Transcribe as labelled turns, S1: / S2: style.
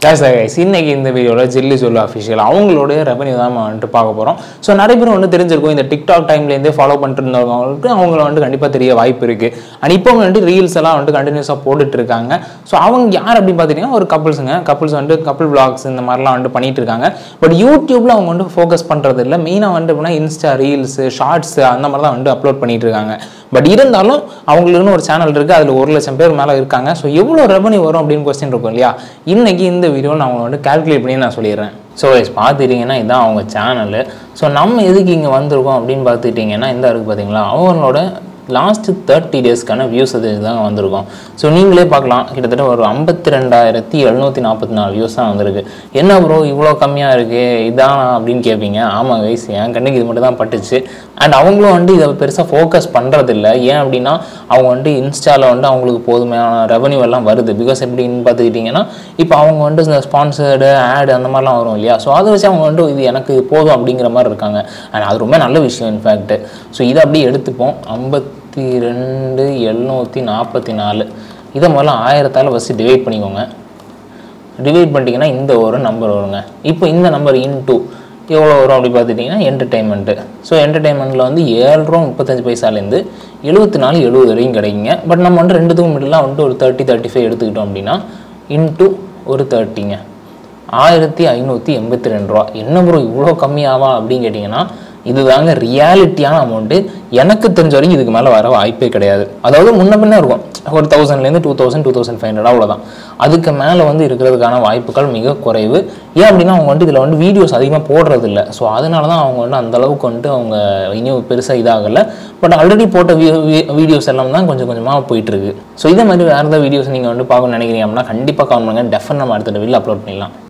S1: case guys இன்னைக்கு இந்த வீடியோவில் ஜில்லி சொல்லு அஃபிஷியல் அவங்களுடைய ரெவன்யூ தான் நம்ம வந்துட்டு பார்க்க போகிறோம் ஸோ நிறைய பேர் வந்து தெரிஞ்சிருக்கும் இந்த டிக்டாக் டைம்லேருந்தே ஃபாலோ பண்ணிட்டு இருந்தவங்களுக்கு அவங்கள வந்துட்டு கண்டிப்பாக தெரிய வாய்ப்பு இருக்குது அண்ட் இப்போ வந்துட்டு ரீல்ஸ் எல்லாம் வந்துட்டு கண்டினியூஸாக போட்டுட்டு இருக்காங்க ஸோ அவங்க யார் அப்படின்னு பார்த்துட்டிங்கன்னா ஒரு கப்புள்ஸுங்க கப்புள்ஸ் வந்துட்டு கப்புள் vlogs இந்த மாதிரிலாம் வந்துட்டு பண்ணிட்டு இருக்காங்க பட் யூடியூப்பில் அவங்க வந்து ஃபோக்கஸ் பண்ணுறது இல்லை மெயினாக வந்துட்டு எப்படின்னா இன்ஸ்டா ரீல்ஸு ஷார்ட்ஸு அந்த மாதிரி தான் வந்துட்டு அப்லோட் பண்ணிட்டு இருக்காங்க பட் இருந்தாலும் அவங்களுக்குன்னு ஒரு சேனல் இருக்குது அதில் ஒரு லட்சம் பேர் மேலே இருக்காங்க ஸோ எவ்வளோ ரெவன்யூ வரும் அப்படின்னு கொஸ்டின் இருக்கும் இல்லையா இன்னைக்கு இந்த வீடியோவில் நான் அவங்களை வந்து கால்குலேட் பண்ணி நான் சொல்லிடுறேன் ஸோ கைஸ் பார்த்துட்டிங்கன்னா இதான் அவங்க சேனலு ஸோ நம்ம எதுக்கு இங்கே வந்திருக்கோம் அப்படின்னு பார்த்துட்டிங்கன்னா இந்த இருக்குது பார்த்தீங்களா அவங்களோட லாஸ்ட்டு தேர்ட்டி டேஸ்க்கான வியூஸ் அது தாங்க வந்திருக்கும் ஸோ நீங்களே பார்க்கலாம் கிட்டத்தட்ட ஒரு ஐம்பத்தி ரெண்டாயிரத்தி எழுநூற்றி நாற்பத்தி நாலு வியூஸ் தான் வந்திருக்கு என்ன ப்ரோ இவ்வளோ கம்மியாக இருக்குது இதான் அப்படின்னு கேட்பீங்க ஆமாம் வயசு என் கண்ணுக்கு இது மட்டும் தான் பட்டுச்சு அண்ட் அவங்களும் வந்து இதை பெருசாக ஃபோக்கஸ் பண்ணுறதில்ல ஏன் அப்படின்னா அவங்க வந்துட்டு இன்ஸ்டாவில் வந்து அவங்களுக்கு போதுமான ரெவன்யூ எல்லாம் வருது பிகாஸ் எப்படின்னு பார்த்துக்கிட்டிங்கன்னா இப்போ அவங்க வந்துட்டு இந்த ஸ்பான்சர்டு ஆடு அந்த மாதிரிலாம் வரும் இல்லையா ஸோ அதை வச்சு அவங்க வந்துட்டு இது எனக்கு போதும் அப்படிங்கிற மாதிரி இருக்காங்க அண்ட் அது ரொம்ப நல்ல விஷயம் இன்ஃபேக்ட் ஸோ இதை அப்படியே எடுத்துப்போம் ஐம்பத்தி ரெண்டு எழுநூற்றி நாற்பத்தி நாலு இதை முதல்ல ஆயிரத்தால் ஃபஸ்ட்டு டிவைட் பண்ணிக்கோங்க டிவைட் பண்ணிட்டீங்கன்னா இந்த ஒரு நம்பர் வருங்க இப்போ இந்த நம்பர் இன்டூ எவ்வளோ வரும் அப்படி பார்த்துட்டிங்கன்னா என்டர்டைன்மெண்ட்டு ஸோ என்டர்டைன்மெண்ட்டில் வந்து ஏழு ரூபா முப்பத்தஞ்சு பைசாலேருந்து எழுபத்தி நாலு எழுபது வரைக்கும் கிடைக்குங்க பட் நம்ம வந்து ரெண்டுத்துக்கும் மிடிலாம் வந்துட்டு ஒரு தேர்ட்டி தேர்ட்டி ஃபைவ் எடுத்துக்கிட்டோம் அப்படின்னா இன்டூ ஒரு தேர்ட்டிங்க ஆயிரத்தி ஐநூற்றி எண்பத்தி ரெண்டு ரூபா என்ன ப்ரோ இவ்வளோ கம்மியாவா அப்படின்னு கேட்டிங்கன்னா இதுதாங்க ரியாலிட்டியான அமௌண்ட்டு எனக்கு தெரிஞ்ச வரைக்கும் இதுக்கு மேலே வர வாய்ப்பே கிடையாது அதாவது முன்ன பின்ன இருக்கும் ஒரு தௌசண்ட்லேருந்து two thousand two thousand five hundred அவ்வளோதான் அதுக்கு மேலே வந்து இருக்கிறதுக்கான வாய்ப்புகள் மிக குறைவு ஏன் அப்படின்னா அவங்க வந்து இதில் வந்து வீடியோஸ் அதிகமாக போடுறது இல்லை ஸோ அதனால தான் அவங்க வந்து அந்த அளவுக்கு வந்துட்டு அவங்க இன்னும் பெருசாக இதாகலை பட் ஆல்ரெடி போட்ட வீடியோஸ் எல்லாம் தான் கொஞ்சம் கொஞ்சமாக போயிட்டு இருக்கு ஸோ இதே மாதிரி வேறு ஏதாவது வீடியோஸ் நீங்கள் வந்து பார்க்கணும்னு நினைக்கிறீங்க அப்படின்னா கண்டிப்பாக கவனம் பண்ணுங்கள் டெஃபன் நம்ம அடுத்த வீடியோ அப்லோட் பண்ணலாம்